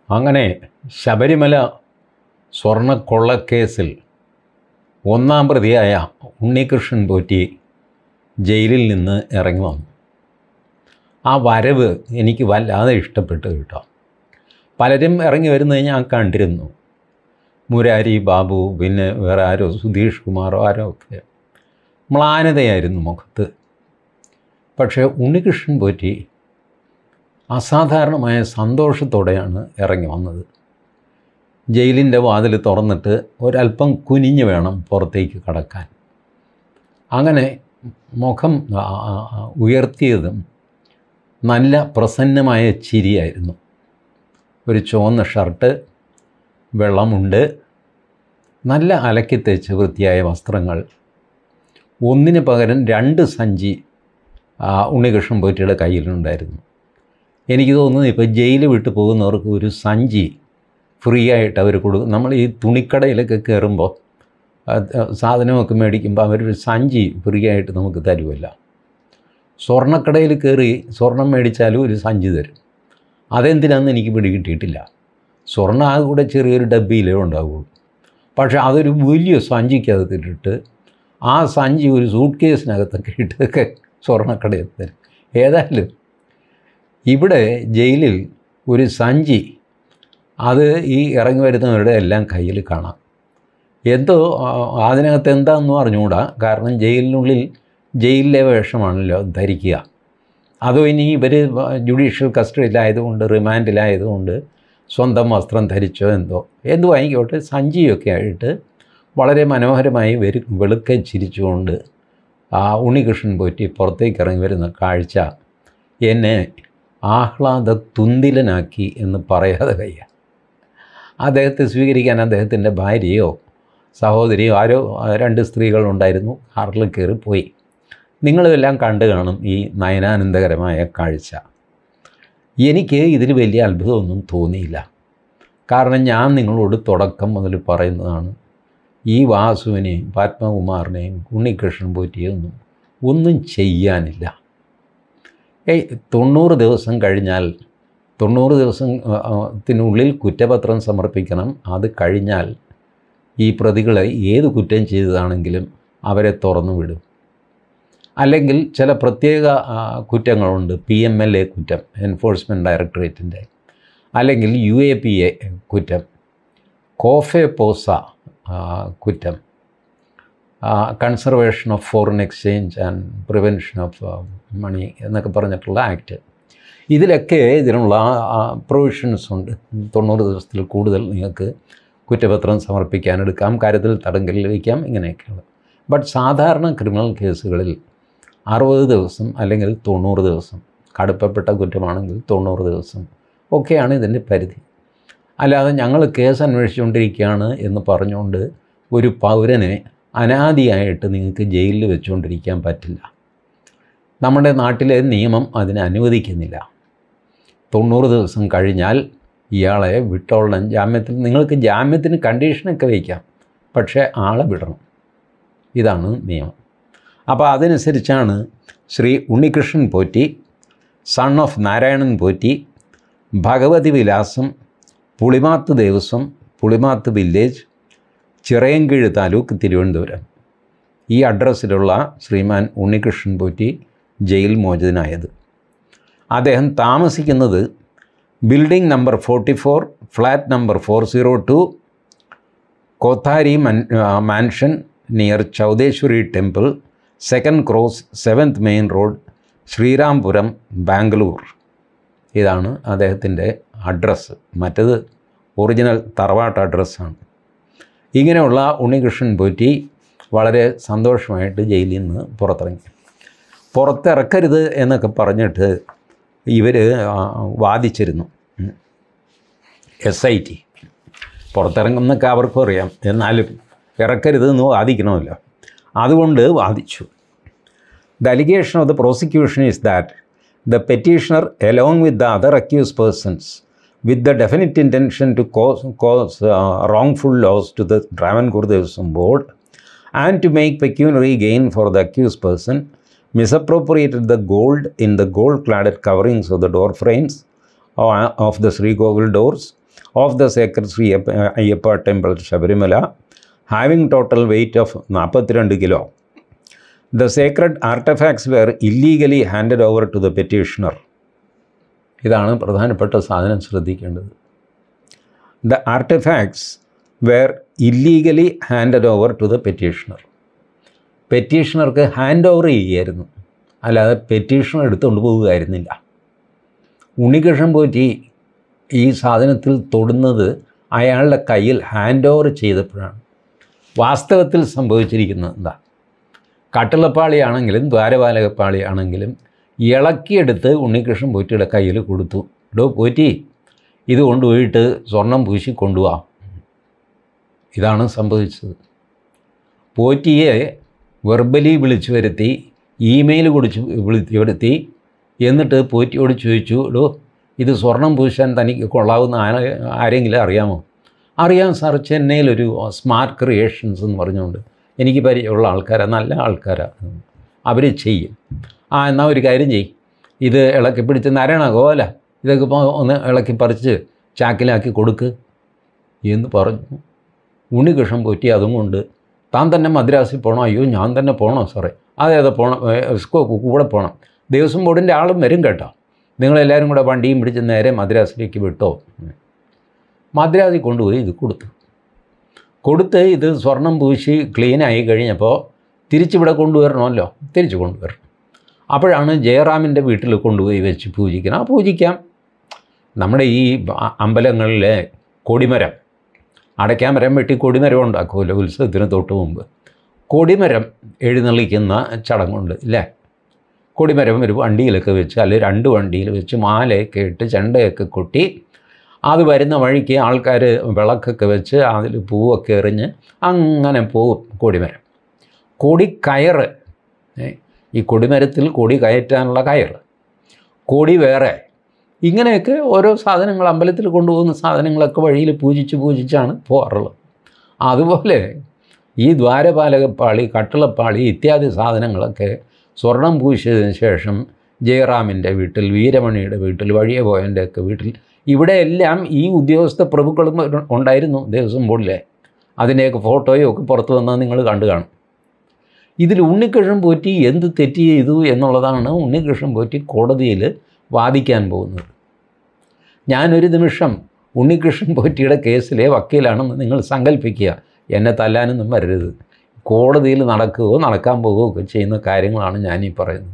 അങ്ങനെ ശബരിമല സ്വർണ്ണക്കൊള്ളക്കേസിൽ ഒന്നാം പ്രതിയായ ഉണ്ണികൃഷ്ണൻ പോറ്റി ജയിലിൽ നിന്ന് ഇറങ്ങി വന്നു ആ വരവ് എനിക്ക് വല്ലാതെ ഇഷ്ടപ്പെട്ടു കേട്ടോ പലരും ഇറങ്ങി വരുന്നത് ഞാൻ കണ്ടിരുന്നു മുരാരി ബാബു പിന്നെ വേറെ ആരോ സുധീഷ് കുമാറോ ആരോ ഒക്കെ മ്ലാനതയായിരുന്നു മുഖത്ത് പക്ഷേ ഉണ്ണികൃഷ്ണൻ പോറ്റി അസാധാരണമായ സന്തോഷത്തോടെയാണ് ഇറങ്ങി വന്നത് ജയിലിൻ്റെ വാതിൽ തുറന്നിട്ട് ഒരല്പം കുനിഞ്ഞ് വേണം പുറത്തേക്ക് കടക്കാൻ അങ്ങനെ മുഖം ആ, ആ, ആ, ഉയർത്തിയതും നല്ല പ്രസന്നമായ ചിരിയായിരുന്നു ഒരു ചുവന്ന ഷർട്ട് വെള്ളമുണ്ട് നല്ല അലക്കി തേച്ച് വൃത്തിയായ വസ്ത്രങ്ങൾ ഒന്നിന് പകരം രണ്ട് സഞ്ചി ആ, ഉണ്ണികൃഷ്ണൻ പോറ്റിയുടെ കയ്യിലുണ്ടായിരുന്നു എനിക്ക് തോന്നുന്നു ഇപ്പോൾ ജയിൽ വിട്ട് പോകുന്നവർക്ക് ഒരു സഞ്ചി ഫ്രീ ആയിട്ട് അവർ കൊടുക്കും നമ്മൾ ഈ തുണിക്കടയിലൊക്കെ കയറുമ്പോൾ അത് സാധനമൊക്കെ മേടിക്കുമ്പോൾ അവരൊരു സഞ്ചി ഫ്രീ ആയിട്ട് നമുക്ക് തരുമല്ല സ്വർണ്ണക്കടയിൽ കയറി സ്വർണം മേടിച്ചാലും ഒരു സഞ്ചി തരും അതെന്തിനാണെന്ന് എനിക്ക് പിടികിട്ടിയിട്ടില്ല സ്വർണ്ണം ആകെ കൂടെ ചെറിയൊരു ഡബ്ബയിലേ ഉണ്ടാവുള്ളൂ പക്ഷേ അതൊരു വലിയ സഞ്ചിക്കകത്തിട്ടിട്ട് ആ സഞ്ചി ഒരു സൂട്ട് കേസിനകത്തൊക്കെ ഇട്ടൊക്കെ സ്വർണ്ണക്കടയിൽ തരും ഏതായാലും ഇവിടെ ജയിലിൽ ഒരു സഞ്ചി അത് ഈ ഇറങ്ങി വരുന്നവരുടെ എല്ലാം കയ്യിൽ കാണാം എന്തോ ആ, അതിനകത്ത് എന്താണെന്നും അറിഞ്ഞുകൂടാ കാരണം ജയിലിനുള്ളിൽ ജയിലിലെ വേഷമാണല്ലോ ധരിക്കുക അതോ ഇനി ഇവർ ജുഡീഷ്യൽ കസ്റ്റഡിയിലായതുകൊണ്ട് റിമാൻഡിലായതുകൊണ്ട് സ്വന്തം വസ്ത്രം ധരിച്ചോ എന്തോ എന്തോ ആയിക്കോട്ടെ സഞ്ചിയൊക്കെ ആയിട്ട് വളരെ മനോഹരമായി വരു വെളുക്കെ ചിരിച്ചുകൊണ്ട് ആ ഉണ്ണികൃഷ്ണൻ പോറ്റി പുറത്തേക്ക് ഇറങ്ങി വരുന്ന കാഴ്ച എന്നെ ആഹ്ലാദ തുന്തിലനാക്കി എന്ന് പറയാതെ വയ്യ അദ്ദേഹത്തെ സ്വീകരിക്കാൻ അദ്ദേഹത്തിൻ്റെ ഭാര്യയോ സഹോദരിയോ ആരോ ആ, രണ്ട് സ്ത്രീകളുണ്ടായിരുന്നു കാറിൽ കയറി പോയി നിങ്ങളുമെല്ലാം കണ്ടു കാണും ഈ നയനാനന്ദകരമായ കാഴ്ച എനിക്ക് ഇതിൽ വലിയ അത്ഭുതമൊന്നും തോന്നിയില്ല കാരണം ഞാൻ നിങ്ങളോട് തുടക്കം മുതൽ പറയുന്നതാണ് ഈ വാസുവിനെയും പത്മകുമാറിനെയും ഉണ്ണികൃഷ്ണൻ പോറ്റിയൊന്നും ഒന്നും ചെയ്യാനില്ല ഏയ് തൊണ്ണൂറ് ദിവസം കഴിഞ്ഞാൽ തൊണ്ണൂറ് ദിവസം ആ, ആ, ത്തിനുള്ളിൽ കുറ്റപത്രം സമർപ്പിക്കണം അത് കഴിഞ്ഞാൽ ഈ പ്രതികളെ ഏത് കുറ്റം ചെയ്തതാണെങ്കിലും അവരെ തുറന്നു വിടും അല്ലെങ്കിൽ ചില പ്രത്യേക ആ, കുറ്റങ്ങളുണ്ട് പി എം എൽ എ കുറ്റം എൻഫോഴ്സ്മെൻറ്റ് ഡയറക്ടറേറ്റിൻ്റെ അല്ലെങ്കിൽ യു എ പി എ കുറ്റം കോഫെ പോസ ആ, കുറ്റം conservation of foreign exchange and prevention of money എന്നൊക്കെ പറഞ്ഞിട്ടുള്ള ആക്ട് ഇതിലൊക്കെ ഇതിനുള്ള പ്രൊവിഷൻസ് ഉണ്ട് തൊണ്ണൂറ് ദിവസത്തിൽ കൂടുതൽ നിങ്ങൾക്ക് കുറ്റപത്രം സമർപ്പിക്കാൻ എടുക്കാം കാര്യത്തിൽ തടങ്കലിൽ വയ്ക്കാം ഇങ്ങനെയൊക്കെയുള്ളത് ബട്ട് സാധാരണ ക്രിമിനൽ കേസുകളിൽ അറുപത് ദിവസം അല്ലെങ്കിൽ തൊണ്ണൂറ് ദിവസം കടുപ്പപ്പെട്ട കുറ്റമാണെങ്കിൽ തൊണ്ണൂറ് ദിവസം ഒക്കെയാണ് ഇതിൻ്റെ പരിധി അല്ലാതെ ഞങ്ങൾ കേസ് അന്വേഷിച്ചുകൊണ്ടിരിക്കുകയാണ് എന്ന് പറഞ്ഞുകൊണ്ട് ഒരു പൗരനെ അനാദിയായിട്ട് നിങ്ങൾക്ക് ജയിലിൽ വെച്ചുകൊണ്ടിരിക്കാൻ പറ്റില്ല നമ്മുടെ നാട്ടിലെ നിയമം അതിനെ അനുവദിക്കുന്നില്ല തൊണ്ണൂറ് ദിവസം കഴിഞ്ഞാൽ ഇയാളെ വിട്ടോളണം ജാമ്യത്തിൽ നിങ്ങൾക്ക് ജാമ്യത്തിന് കണ്ടീഷനൊക്കെ വയ്ക്കാം പക്ഷേ ആളെ വിടണം ഇതാണ് നിയമം അപ്പോൾ അതനുസരിച്ചാണ് ശ്രീ ഉണ്ണികൃഷ്ണൻ പോറ്റി സൺ ഓഫ് നാരായണൻ പോറ്റി ഭഗവതി വിലാസം പുളിമാത്ത് ദേവസ്വം പുളിമാത്ത് വില്ലേജ് ചിറയൻകീഴ് താലൂക്ക് തിരുവനന്തപുരം ഈ അഡ്രസ്സിലുള്ള ശ്രീമാൻ ഉണ്ണികൃഷ്ണൻ പോറ്റി ജയിൽ മോചിതനായത് അദ്ദേഹം താമസിക്കുന്നത് building number forty four flat number four zero two Kothari മൻ mansion near Chowdeshwari temple second cross seventh main road Srirampuram Bangalore ഇതാണ് അദ്ദേഹത്തിൻ്റെ അഡ്രസ്സ് മറ്റത് ഒറിജിനൽ തറവാട്ട് അഡ്രസ്സാണ് ഇങ്ങനെയുള്ള ഉണ്ണികൃഷ്ണൻ പോറ്റി വളരെ സന്തോഷമായിട്ട് ജയിലിൽ നിന്ന് പുറത്തിറങ്ങി പുറത്തിറക്കരുത് എന്നൊക്കെ പറഞ്ഞിട്ട് ഇവർ വാദിച്ചിരുന്നു എസ് ഐ ടി പുറത്തിറങ്ങുന്നൊക്കെ അവർക്കും അറിയാം എന്നാലും ഇറക്കരുത് എന്ന് വാദിക്കണമല്ലോ അതുകൊണ്ട് വാദിച്ചു the allegation of the prosecution is that the petitioner along with the other accuse persons with the definite intention to cause, cause uh, wrongful loss to the Travancore Devasam Board and to make pecuniary gain for the accused person, misappropriated the gold in the gold cladded coverings of the door frames uh, of the Sri Gogul doors of the sacred Sri Ayyappa temple Sabarimala having total weight of നാൽപ്പത്തിരണ്ട് kilo the sacred artefacts were illegally handed over to the petitioner ഇതാണ് പ്രധാനപ്പെട്ട സാധനം ശ്രദ്ധിക്കേണ്ടത് the artefacts were illegally handed over to the petitioner പെറ്റീഷണർക്ക് hand over ചെയ്യുമായിരുന്നു അല്ലാതെ petitioner എടുത്തുകൊണ്ട് പോവുകയായിരുന്നില്ല ഉണ്ണികൃഷ്ണൻ പോറ്റി ഈ സാധനത്തിൽ തൊടുന്നത് അയാളുടെ കയ്യിൽ ഹാൻഡ് ഓവർ ചെയ്തപ്പോഴാണ് വാസ്തവത്തിൽ സംഭവിച്ചിരിക്കുന്നത് എന്താ കട്ടിളപ്പാളിയാണെങ്കിലും ദ്വാരപാലകപ്പാളിയാണെങ്കിലും ഇളക്കിയെടുത്ത് ഉണ്ണികൃഷ്ണൻ പോറ്റിയുടെ കയ്യിൽ കൊടുത്തു ഡോ പോറ്റി ഇത് കൊണ്ടുപോയിട്ട് സ്വർണം പൂശി കൊണ്ടുപോവാം ഇതാണ് സംഭവിച്ചത് പോറ്റിയെ വെർബലി വിളിച്ചു വരുത്തി ഇമെയിൽ കുടിച്ച് വിളിച്ചു വരുത്തി എന്നിട്ട് പോറ്റിയോട് ചോദിച്ചു ഡോ ഇത് സ്വർണം പൂശാൻ തനിക്ക് കൊള്ളാവുന്ന ആരെ ആരെങ്കിലും അറിയാമോ അറിയാം സാർ ചെന്നൈയിലൊരു സ്മാർട്ട് ക്രിയേഷൻസ് എന്ന് പറഞ്ഞുകൊണ്ട് എനിക്ക് പരിചയമുള്ള ആൾക്കാരാണ് നല്ല ആൾക്കാരാണ് അവർ ചെയ്യും ആ എന്നാൽ ഒരു കാര്യം ചെയ്യും ഇത് ഇളക്കി പിടിച്ച് നരണ കോല ഇതൊക്കെ ഇപ്പോൾ ഒന്ന് ഇളക്കി പറിച്ച് ചാക്കിലാക്കി കൊടുക്ക് എന്ന് പറഞ്ഞു ഉണ്ണികൃഷ്ണൻ പോറ്റി അതും കൊണ്ട് താൻ തന്നെ മദ്രാസിൽ പോകണം അയ്യോ ഞാൻ തന്നെ പോകണോ സാറേ അതെ അതെ പോകണം സ്കോ കൂടെ പോകണം ദേവസ്വം ബോർഡിൻ്റെ ആളും വരും കേട്ടോ നിങ്ങളെല്ലാവരും കൂടെ വണ്ടിയും പിടിച്ച് നേരെ മദ്രാസിലേക്ക് വിട്ടോ മദ്രാസിൽ കൊണ്ടുപോയി ഇത് കൊടുത്തു കൊടുത്ത് ഇത് സ്വർണം പൂശി ക്ലീനായി കഴിഞ്ഞപ്പോൾ തിരിച്ചിവിടെ കൊണ്ടുവരണമല്ലോ തിരിച്ച് കൊണ്ടുവരണം അപ്പോഴാണ് ജയറാമിൻ്റെ വീട്ടിൽ കൊണ്ടുപോയി വെച്ച് പൂജിക്കണം ആ പൂജിക്കാം നമ്മുടെ ഈ അ- അമ്പലങ്ങളിലെ കൊടിമരം അടയ്ക്കാമരം വെട്ടി കൊടിമരം ഉണ്ടാക്കുമല്ലോ ഉത്സവത്തിന് തൊട്ട് മുമ്പ് കൊടിമരം എഴുന്നള്ളിക്കുന്ന ചടങ്ങുണ്ട് ഇല്ലേ കൊടിമരം ഒരു വണ്ടിയിലൊക്കെ വെച്ച് അല്ലെങ്കിൽ രണ്ട് വണ്ടിയിൽ വെച്ച് മാലയൊക്കെ ഇട്ട് ചെണ്ടയൊക്കെ കൊട്ടി അത് വരുന്ന വഴിക്ക് ആൾക്കാർ വിളക്കൊക്കെ വെച്ച് അതിൽ പൂവൊക്കെ എറിഞ്ഞ് അങ്ങനെ പോവും കൊടിമരം കൊടിക്കയറ് ഏ, ഈ കൊടിമരത്തിൽ കൊടി കയറ്റാനുള്ള കയറ് കൊടി വേറെ ഇങ്ങനെയൊക്കെ ഓരോ സാധനങ്ങൾ അമ്പലത്തിൽ കൊണ്ടുപോകുന്ന സാധനങ്ങളൊക്കെ വഴിയിൽ പൂജിച്ച് പൂജിച്ചാണ് പോകാറുള്ളത് അതുപോലെ ഈ ദ്വാരപാലകപ്പാളി കട്ടിളപ്പാളി ഇത്യാദി സാധനങ്ങളൊക്കെ സ്വർണം പൂശിയതിന് ശേഷം ജയറാമിൻ്റെ വീട്ടിൽ വീരമണിയുടെ വീട്ടിൽ വഴിയെ പോയൻ്റെയൊക്കെ വീട്ടിൽ ഇവിടെയെല്ലാം ഈ ഉദ്യോഗസ്ഥ പ്രഭുക്കളും ഉണ്ടായിരുന്നു ദേവസ്വം ബോർഡിലെ അതിൻ്റെയൊക്കെ ഫോട്ടോയും ഒക്കെ പുറത്തു വന്നത് നിങ്ങൾ കണ്ടു കാണും ഇതിൽ ഉണ്ണികൃഷ്ണൻ പോറ്റി എന്ത് തെറ്റ് ചെയ്തു എന്നുള്ളതാണ് ഉണ്ണികൃഷ്ണൻ പോറ്റി കോടതിയിൽ വാദിക്കാൻ പോകുന്നത് ഞാനൊരു നിമിഷം ഉണ്ണികൃഷ്ണൻ പോറ്റിയുടെ കേസിലെ വക്കീലാണെന്ന് നിങ്ങൾ സങ്കല്പിക്കുക എന്നെ തല്ലാനൊന്നും വരരുത് കോടതിയിൽ നടക്കുകയോ നടക്കാൻ പോവുകയോ ഒക്കെ ചെയ്യുന്ന കാര്യങ്ങളാണ് ഞാനീ പറയുന്നത്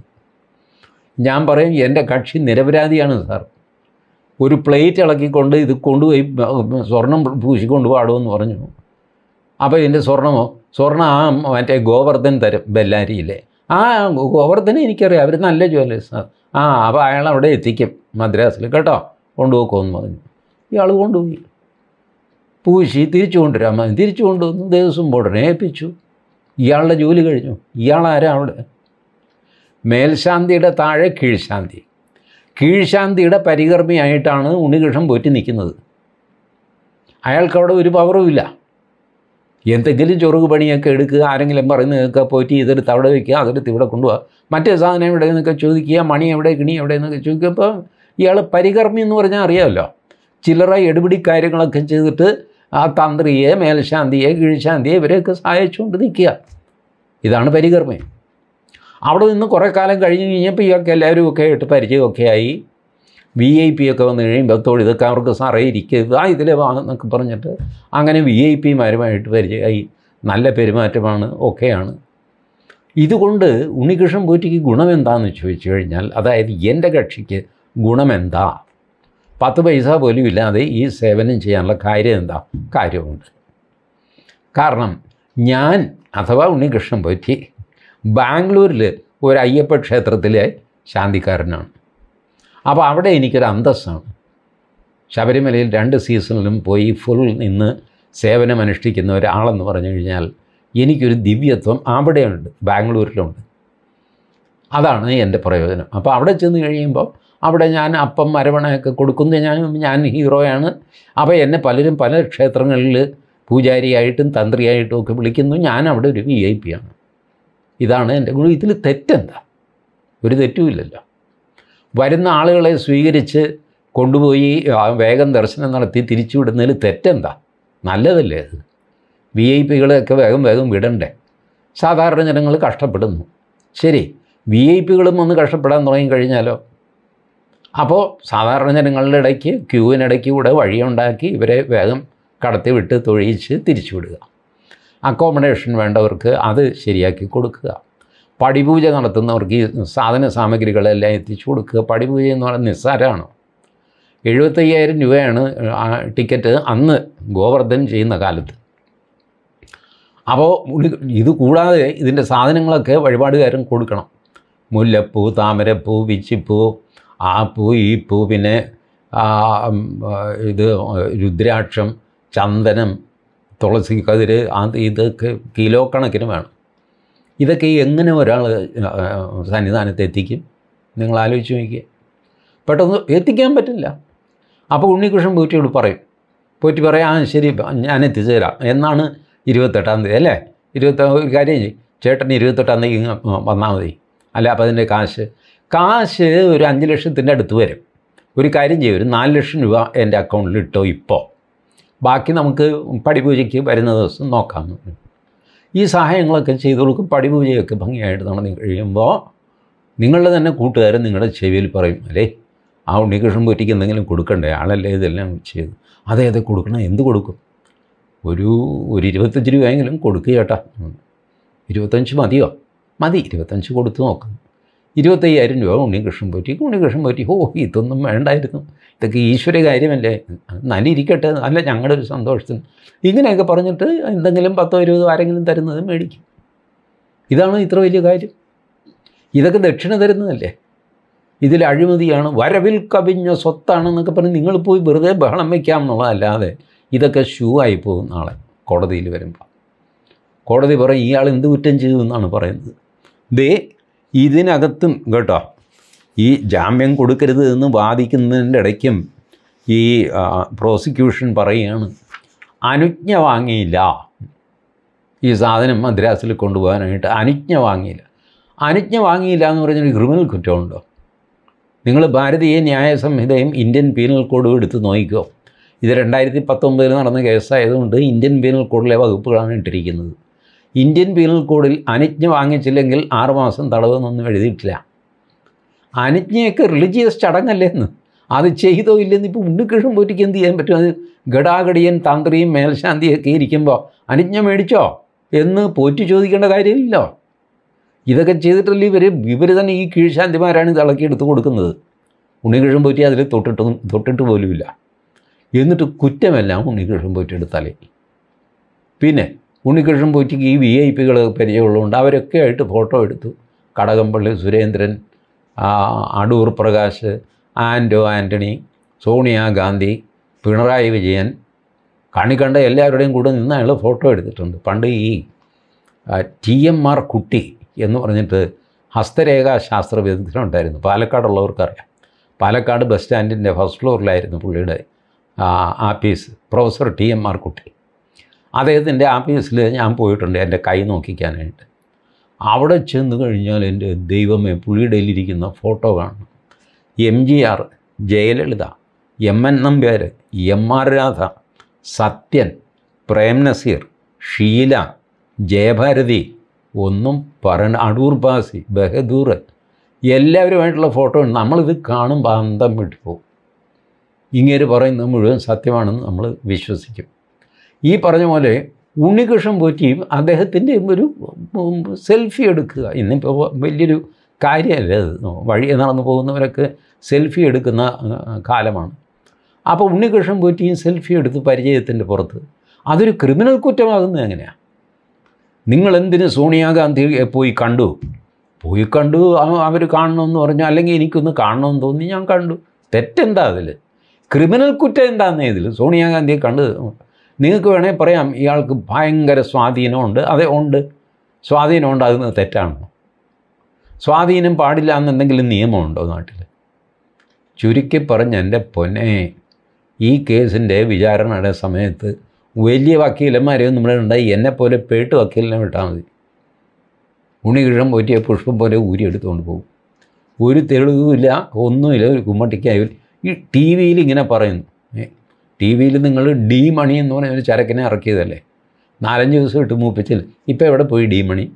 ഞാൻ പറയും എൻ്റെ കക്ഷി നിരപരാധിയാണ് സാർ ഒരു പ്ലേറ്റ് ഇളക്കിക്കൊണ്ട് ഇത് കൊണ്ടുപോയി സ്വർണം പൂശിക്കൊണ്ട് പാടുമെന്ന് പറഞ്ഞു അപ്പോൾ ഇതിൻ്റെ സ്വർണമോ സ്വർണം ആ മറ്റേ ഗോവർദ്ധൻ തരും ബെല്ലാരിയിലെ ആ ഗോവർദ്ധനെ എനിക്കറിയാം അവർ നല്ല ജ്വല്ലേഴ്സാണ് ആ അപ്പോൾ അയാൾ അവിടെ എത്തിക്കും മദ്രാസിൽ കേട്ടോ കൊണ്ടുപോക്കുമെന്ന് പറഞ്ഞു ഇയാൾ കൊണ്ടുപോയി പൂശി തിരിച്ചു കൊണ്ടുവരാൻ മതി തിരിച്ചു കൊണ്ടുവന്നു ദേവസ്വം ബോർഡിനെ ഏൽപ്പിച്ചു ഇയാളുടെ ജോലി കഴിഞ്ഞു ഇയാളാരാ അവിടെ മേൽശാന്തിയുടെ താഴെ കീഴ്ശാന്തി കീഴ്ശാന്തിയുടെ പരികർമ്മിയായിട്ടാണ് ഉണ്ണികൃഷ്ണൻ പോറ്റി നിൽക്കുന്നത് അയാൾക്കവിടെ ഒരു പവറും ഇല്ല എന്തെങ്കിലും ചൊറുക് പണിയൊക്കെ എടുക്കുക ആരെങ്കിലും പറയുന്നത് കേൾക്കുക പോറ്റി ഇതെടുത്ത് അവിടെ വയ്ക്കുക അതെടുത്ത് ഇവിടെ കൊണ്ടുപോകുക മറ്റേ സാധനം എവിടെ എന്നൊക്കെ ചോദിക്കുക മണി എവിടെ കിണി എവിടെ എന്നൊക്കെ ചോദിക്കുമ്പോൾ ഇയാൾ പരികർമ്മി എന്ന് പറഞ്ഞാൽ അറിയാമല്ലോ ചില്ലറ എടുപിടി കാര്യങ്ങളൊക്കെ ചെയ്തിട്ട് ആ തന്ത്രിയെ മേൽശാന്തിയെ കീഴ്ശാന്തിയെ ഇവരെയൊക്കെ സഹായിച്ചുകൊണ്ട് നിൽക്കുക ഇതാണ് പരികർമ്മി അവിടെ നിന്ന് കുറേ കാലം കഴിഞ്ഞ് കഴിഞ്ഞപ്പോൾ ഇയാൾക്ക് എല്ലാവരും ഒക്കെ ആയിട്ട് പരിചയമൊക്കെ ആയി വി ഐ പി ഒക്കെ വന്നു കഴിയുമ്പോൾ തൊഴിൽ ഇതൊക്കെ അവർക്ക് സാറേ ഇരിക്കുക ആ ഇതിലെ വാങ്ങുന്നൊക്കെ പറഞ്ഞിട്ട് അങ്ങനെ വി ഐ പിമാരുമായിട്ട് പരിചയമായി നല്ല പെരുമാറ്റമാണ് ഒക്കെയാണ് ഇതുകൊണ്ട് ഉണ്ണികൃഷ്ണൻ പോറ്റിക്ക് ഗുണമെന്താണെന്ന് ചോദിച്ചു കഴിഞ്ഞാൽ അതായത് എൻ്റെ കക്ഷിക്ക് ഗുണമെന്താ പത്ത് പൈസ പോലും ഇല്ലാതെ ഈ സേവനം ചെയ്യാനുള്ള കാര്യം എന്താ കാര്യമുണ്ട് കാരണം ഞാൻ അഥവാ ഉണ്ണികൃഷ്ണൻ പോറ്റി ബാംഗ്ലൂരിൽ ഒരു അയ്യപ്പ ക്ഷേത്രത്തിലെ ശാന്തിക്കാരനാണ് അപ്പോൾ അവിടെ എനിക്കൊരു അന്തസ്സാണ് ശബരിമലയിൽ രണ്ട് സീസണിലും പോയി ഫുൾ നിന്ന് സേവനമനുഷ്ഠിക്കുന്ന ഒരാളെന്ന് പറഞ്ഞു കഴിഞ്ഞാൽ എനിക്കൊരു ദിവ്യത്വം അവിടെയുണ്ട് ബാംഗ്ലൂരിലുണ്ട് അതാണ് എൻ്റെ പ്രയോജനം അപ്പോൾ അവിടെ ചെന്ന് കഴിയുമ്പോൾ അവിടെ ഞാൻ അപ്പം മരവണയൊക്കെ കൊടുക്കുന്നു ഞാൻ ഞാൻ ഹീറോയാണ് അപ്പോൾ എന്നെ പലരും പല ക്ഷേത്രങ്ങളിൽ പൂജാരിയായിട്ടും തന്ത്രിയായിട്ടും ഒക്കെ വിളിക്കുന്നു ഞാൻ അവിടെ ഒരു വി ഐ പി ആണ് ഇതാണ് എൻ്റെ ഗുണം ഇതിൽ തെറ്റെന്താ ഒരു തെറ്റുമില്ലല്ലോ വരുന്ന ആളുകളെ സ്വീകരിച്ച് കൊണ്ടുപോയി ആ വേഗം ദർശനം നടത്തി തിരിച്ചു വിടുന്നതിൽ തെറ്റെന്താ നല്ലതല്ലേ അത് വി ഐ പികളെയൊക്കെ വേഗം വേഗം വിടണ്ടേ സാധാരണ ജനങ്ങൾ കഷ്ടപ്പെടുന്നു ശരി വി ഐ പികളും ഒന്ന് കഷ്ടപ്പെടാൻ തുടങ്ങി കഴിഞ്ഞാലോ അപ്പോൾ സാധാരണ ജനങ്ങളുടെ ഇടയ്ക്ക് ക്യൂവിനിടയ്ക്ക് കൂടെ വഴിയുണ്ടാക്കി ഇവരെ വേഗം കടത്തി വിട്ട് തൊഴിയിച്ച് തിരിച്ചു വിടുക അക്കോമഡേഷൻ വേണ്ടവർക്ക് അത് ശരിയാക്കി കൊടുക്കുക പടിപൂജ നടത്തുന്നവർക്ക് ഈ സാധന സാമഗ്രികളെല്ലാം എത്തിച്ചു കൊടുക്കുക പടിപൂജ എന്ന് പറയുന്നത് നിസ്സാരമാണ് എഴുപത്തയ്യായിരം രൂപയാണ് ആ ടിക്കറ്റ് അന്ന് ഗോവർദ്ധൻ ചെയ്യുന്ന കാലത്ത് അപ്പോൾ ഉള്ളി- ഇത് കൂടാതെ ഇതിൻ്റെ സാധനങ്ങളൊക്കെ വഴിപാടുകാരൻ കൊടുക്കണം മുല്ലപ്പൂ താമരപ്പൂ പിച്ചിപ്പൂ ആ പൂ ഈ പൂ പിന്നെ ആ, ഉം, ആ, ഇത് രുദ്രാക്ഷം ചന്ദനം തുളസി കതിര് അത് ഇതൊക്കെ കിലോ കണക്കിന് വേണം ഇതൊക്കെ എങ്ങനെ ഒരാൾ സന്നിധാനത്ത് എത്തിക്കും നിങ്ങൾ ആലോചിച്ച് നോക്കിയേ പെട്ടെന്ന് എത്തിക്കാൻ പറ്റില്ല അപ്പോൾ ഉണ്ണികൃഷ്ണൻ പോറ്റിയോട് പറയും പോറ്റി പറയാം ആ ശരി ഞാൻ എത്തിച്ചേരാം എന്നാണ് ഇരുപത്തെട്ടാം തീയതി അല്ലേ ഇരുപത്തി ഒരു കാര്യം ചെയ്യ് ചേട്ടൻ ഇരുപത്തെട്ടാം തീയതി ഇങ്ങ് വന്നാൽ മതി അല്ല അപ്പോൾ അതിൻ്റെ കാശ് കാശ് ഒരു അഞ്ച് ലക്ഷത്തിൻ്റെ അടുത്ത് വരും ഒരു കാര്യം ചെയ്യും ഒരു നാല് ലക്ഷം രൂപ എൻ്റെ അക്കൗണ്ടിൽ ഇട്ടോ ഇപ്പോൾ ബാക്കി നമുക്ക് പടിപൂജയ്ക്ക് വരുന്ന ദിവസം നോക്കാം ഈ സഹായങ്ങളൊക്കെ ചെയ്തു കൊടുക്കും പടിപൂജയൊക്കെ ഭംഗിയായിട്ട് നടന്നു കഴിയുമ്പോൾ നിങ്ങളുടെ തന്നെ കൂട്ടുകാരൻ നിങ്ങളുടെ ചെവിയിൽ പറയും അല്ലേ ആ ഉണ്ണികൃഷ്ണൻ പോറ്റിക്ക് എന്തെങ്കിലും കൊടുക്കണ്ടേ ആളല്ലേ ഇതെല്ലാം ചെയ്തു അതെ അതെ കൊടുക്കണം എന്ത് കൊടുക്കും ഒരു ഒരു ഇരുപത്തഞ്ച് രൂപയെങ്കിലും കൊടുക്കുക ചേട്ടാ ഉം. ഇരുപത്തഞ്ച് മതിയോ മതി ഇരുപത്തഞ്ച് കൊടുത്ത് നോക്കാം ഇരുപത്തയ്യായിരം രൂപ ഉണ്ണികൃഷ്ണൻ പോറ്റി ഉണ്ണികൃഷ്ണൻ പോറ്റി ഓ ഇതൊന്നും വേണ്ടായിരുന്നു ഇതൊക്കെ ഈശ്വര കാര്യമല്ലേ നല്ല ഇരിക്കട്ടെ അല്ല ഞങ്ങളുടെ ഒരു സന്തോഷത്തിന് ഇങ്ങനെയൊക്കെ പറഞ്ഞിട്ട് എന്തെങ്കിലും പത്തോ ഇരുപതോ ആരെങ്കിലും തരുന്നത് മേടിക്കും ഇതാണ് ഇത്ര വലിയ കാര്യം ഇതൊക്കെ ദക്ഷിണ തരുന്നതല്ലേ ഇതിൽ അഴിമതിയാണ് വരവിൽ കവിഞ്ഞ സ്വത്താണെന്നൊക്കെ പറഞ്ഞ് നിങ്ങൾ പോയി വെറുതെ ബഹളം വയ്ക്കാം എന്നുള്ളതല്ലാതെ ഇതൊക്കെ ഷൂ ആയി പോകും നാളെ കോടതിയിൽ വരുമ്പോൾ കോടതി പറയും ഇയാൾ എന്ത് കുറ്റം ചെയ്തു എന്നാണ് പറയുന്നത് ദേ ഇതിനകത്തും കേട്ടോ ഈ ജാമ്യം കൊടുക്കരുത് എന്ന് വാദിക്കുന്നതിൻ്റെ ഇടയ്ക്കും ഈ ആ, പ്രോസിക്യൂഷൻ പറയുകയാണ് അനുജ്ഞ വാങ്ങിയില്ല ഈ സാധനം മദ്രാസിൽ കൊണ്ടുപോകാനായിട്ട് അനുജ്ഞ വാങ്ങിയില്ല അനുജ്ഞ വാങ്ങിയില്ല എന്ന് പറഞ്ഞൊരു ക്രിമിനൽ കുറ്റമുണ്ടോ നിങ്ങൾ ഭാരതീയ ന്യായ സംഹിതയും ഇന്ത്യൻ പീനൽ കോഡും എടുത്ത് നോക്കിക്കോ ഇത് രണ്ടായിരത്തി പത്തൊമ്പതിൽ നടന്ന കേസായതുകൊണ്ട് ഇന്ത്യൻ പീനൽ കോഡിലെ വകുപ്പുകളാണ് ഇട്ടിരിക്കുന്നത് ഇന്ത്യൻ പീനൽ കോഡിൽ അനുജ്ഞ വാങ്ങിച്ചില്ലെങ്കിൽ ആറുമാസം തടവെന്നൊന്നും എഴുതിയിട്ടില്ല അനുജ്ഞയൊക്കെ റിലീജിയസ് ചടങ്ങല്ലേ എന്ന് അത് ചെയ്തോ ഇല്ലെന്ന് ഇപ്പോൾ ഉണ്ണിക്കൃഷ്ണൻ പോറ്റിക്ക് എന്ത് ചെയ്യാൻ പറ്റും അത് ഗടാഗടിയൻ തന്ത്രിയും മേൽശാന്തിയൊക്കെ ഇരിക്കുമ്പോൾ അനുജ്ഞ മേടിച്ചോ എന്ന് പോറ്റി ചോദിക്കേണ്ട കാര്യമില്ലല്ലോ ഇതൊക്കെ ചെയ്തിട്ടല്ലേ ഇവർ ഇവർ തന്നെ ഈ കീഴ്ശാന്തിമാരാണ് ഇത് ഇളക്കിയെടുത്ത് കൊടുക്കുന്നത് ഉണ്ണികൃഷ്ണൻ പോറ്റി അതിൽ തൊട്ടിട്ടും തൊട്ടിട്ട് പോലുമില്ല എന്നിട്ട് കുറ്റമെല്ലാം ഉണ്ണികൃഷ്ണൻ പോറ്റിയുടെ തലയിൽ പിന്നെ ഉണ്ണികൃഷ്ണൻ പോറ്റിക്ക് ഈ വി ഐ പികൾ പരിചയമുള്ളതുകൊണ്ട് അവരൊക്കെ ആയിട്ട് ഫോട്ടോ എടുത്തു കടകംപള്ളി സുരേന്ദ്രൻ ആ, അടൂർ പ്രകാശ് ആൻറ്റോ ആൻ്റണി സോണിയാഗാന്ധി പിണറായി വിജയൻ കണി കണ്ട എല്ലാവരുടെയും കൂടെ നിന്ന് അയാൾ ഫോട്ടോ എടുത്തിട്ടുണ്ട് പണ്ട് ഈ ടി എം ആർ കുട്ടി എന്ന് പറഞ്ഞിട്ട് ഹസ്തരേഖാ ശാസ്ത്ര വിദഗ്ധനുണ്ടായിരുന്നു പാലക്കാടുള്ളവർക്കറിയാം പാലക്കാട് ബസ് സ്റ്റാൻഡിൻ്റെ ഫസ്റ്റ് ഫ്ലോറിലായിരുന്നു പുള്ളിയുടെ ആ, office professor T M R Kutty അദ്ദേഹത്തിൻ്റെ ആഫീസിൽ ഞാൻ പോയിട്ടുണ്ട് എൻ്റെ കൈ നോക്കിക്കാനായിട്ട് അവിടെ ചെന്ന് കഴിഞ്ഞാൽ എൻ്റെ ദൈവമേ പുള്ളിയുടെ കയ്യിലിരിക്കുന്ന ഫോട്ടോ കാണണം M G R Jayalalitha M N Nambiar M R Radha Sathyan Prem Nazir Sheela Jayabharathi ഒന്നും പറയണ്ട അടൂർ ബാസി ബഹദൂർ എല്ലാവരുമായിട്ടുള്ള ഫോട്ടോ ഉണ്ട് നമ്മളിത് കാണുമ്പോൾ അന്തം വിട്ടു പോകും ഇങ്ങേര് പറയുന്നത് മുഴുവൻ സത്യമാണെന്ന് നമ്മൾ വിശ്വസിക്കും ഈ പറഞ്ഞ പോലെ ഉണ്ണികൃഷ്ണൻ പോറ്റിയും അദ്ദേഹത്തിൻ്റെ ഒരു ഉം, സെൽഫി എടുക്കുക ഇന്നിപ്പോൾ വലിയൊരു കാര്യമല്ലേ അത് വഴി നടന്നു പോകുന്നവരൊക്കെ സെൽഫി എടുക്കുന്ന ആ, കാലമാണ് അപ്പോൾ ഉണ്ണികൃഷ്ണൻ പോറ്റിയും സെൽഫി എടുത്ത് പരിചയത്തിൻ്റെ പുറത്ത് അതൊരു ക്രിമിനൽ കുറ്റമാകുന്നത് എങ്ങനെയാണ് നിങ്ങളെന്തിന് സോണിയാഗാന്ധിയെ പോയി കണ്ടു പോയി കണ്ടു അവർ കാണണമെന്ന് പറഞ്ഞു അല്ലെങ്കിൽ എനിക്കൊന്ന് കാണണമെന്ന് തോന്നി ഞാൻ കണ്ടു തെറ്റെന്താ അതിൽ ക്രിമിനൽ കുറ്റം എന്താണെന്നേ ഇതിൽ സോണിയാഗാന്ധിയെ കണ്ട് നിങ്ങൾക്ക് വേണേൽ പറയാം ഇയാൾക്ക് ഭയങ്കര സ്വാധീനമുണ്ട് അതെ ഉണ്ട് സ്വാധീനമുണ്ട് അത് തെറ്റാണോ സ്വാധീനം പാടില്ല എന്നെന്തെങ്കിലും നിയമമുണ്ടോ നാട്ടിൽ ചുരുക്കി പറഞ്ഞ് എൻ്റെ പൊന്നെ ഈ കേസിൻ്റെ വിചാരണയുടെ സമയത്ത് വലിയ വക്കീലന്മാരെയൊന്നും ഇവിടെ ഉണ്ടായി എന്നെപ്പോലെ പേട്ട് വക്കീലിനെ വിട്ടാൽ മതി ഉണ്ണികൃഷ്ണൻ പോറ്റിയ പുഷ്പം പോലെ ഊരി എടുത്തുകൊണ്ട് പോകും ഒരു തെളിവുമില്ല ഒന്നുമില്ല ഒരു കുമ്മട്ടിക്കായി ഈ ടി വിയിൽ ഇങ്ങനെ പറയുന്നു ടി വിയിൽ നിങ്ങൾ ഡി മണി എന്ന് പറഞ്ഞ ഒരു ചരക്കിനെ ഇറക്കിയതല്ലേ നാലഞ്ച് ദിവസം ഇട്ട് മൂപ്പിച്ചില്ല ഇപ്പം എവിടെ പോയി ഡി മണി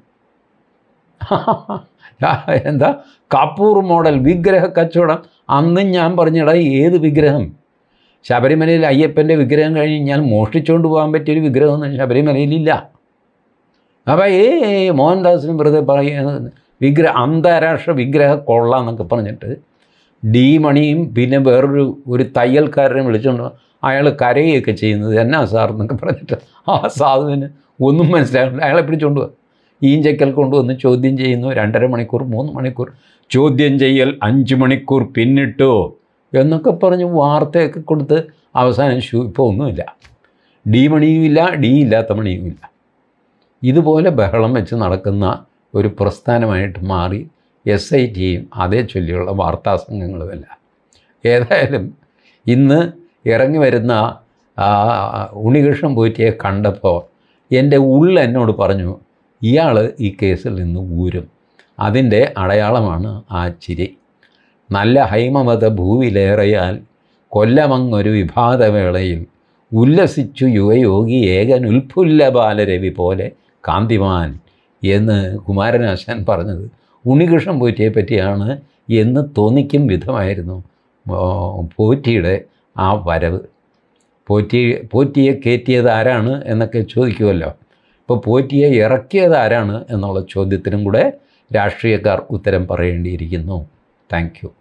എന്താ കപ്പൂർ മോഡൽ വിഗ്രഹ കച്ചവടം അന്നും ഞാൻ പറഞ്ഞിടാ ഏത് വിഗ്രഹം ശബരിമലയിൽ അയ്യപ്പൻ്റെ വിഗ്രഹം കഴിഞ്ഞ് ഞാൻ മോഷ്ടിച്ചുകൊണ്ട് പോകാൻ പറ്റിയൊരു വിഗ്രഹമൊന്നും ശബരിമലയിലില്ല അപ്പോൾ ഏ മോഹൻദാസിനും വെറുതെ പറയുന്നത് വിഗ്രഹ അന്താരാഷ്ട്ര വിഗ്രഹ കൊള്ള എന്നൊക്കെ പറഞ്ഞിട്ട് ഡി മണിയും പിന്നെ വേറൊരു ഒരു തയ്യൽക്കാരനെ വിളിച്ചുകൊണ്ട് അയാൾ കരയുകയൊക്കെ ചെയ്യുന്നത് എന്നാ സാർ എന്നൊക്കെ പറഞ്ഞിട്ട് ആ സാധുവിന് ഒന്നും മനസ്സിലാകുന്നില്ല അയാളെ പിടിച്ചുകൊണ്ട് പോകുക ഈഞ്ചക്കൽ കൊണ്ടുവന്ന് ചോദ്യം ചെയ്യുന്നു രണ്ടര മണിക്കൂർ മൂന്ന് മണിക്കൂർ ചോദ്യം ചെയ്യൽ അഞ്ച് മണിക്കൂർ പിന്നിട്ടോ എന്നൊക്കെ പറഞ്ഞ് വാർത്തയൊക്കെ കൊടുത്ത് അവസാനം ഷൂ ഇപ്പോൾ ഒന്നുമില്ല ഡി മണിയും ഇല്ല ഡി ഇല്ലാത്ത മണിയും ഇല്ല ഇതുപോലെ ബഹളം വെച്ച് നടക്കുന്ന ഒരു പ്രസ്ഥാനമായിട്ട് മാറി എസ് ഐ ടിയും അതേ ചൊല്ലിയുള്ള വാർത്താ സംഘങ്ങളുമല്ല ഏതായാലും ഇന്ന് ഇറങ്ങി വരുന്ന ആ, ഉണ്ണികൃഷ്ണൻ പോറ്റിയെ കണ്ടപ്പോൾ എൻ്റെ ഉള്ള എന്നോട് പറഞ്ഞു ഇയാൾ ഈ കേസിൽ നിന്ന് ഊരും അതിൻ്റെ അടയാളമാണ് ആ ചിരി നല്ല ഹൈമമത ഭൂവിലേറയാൽ കൊല്ലമങ്ങൊരു വിഭാതവേളയിൽ ഉല്ലസിച്ചു യുവയോഗി ഏകൻ ഉൽഫുല്ല ബാലരവി പോലെ കാന്തിമാൻ എന്ന് കുമാരനാശാൻ പറഞ്ഞത് ഉണ്ണികൃഷ്ണൻ പോറ്റിയെ പറ്റിയാണ് എന്ന് തോന്നിക്കും വിധമായിരുന്നു ആ, പോറ്റിയുടെ ആ വരവ് പോറ്റി പോറ്റിയെ കയറ്റിയത് ആരാണ് എന്നൊക്കെ ചോദിക്കുമല്ലോ ഇപ്പോൾ പോറ്റിയെ ഇറക്കിയത് ആരാണ് എന്നുള്ള ചോദ്യത്തിനും കൂടെ രാഷ്ട്രീയക്കാർ ഉത്തരം പറയേണ്ടിയിരിക്കുന്നു താങ്ക് യു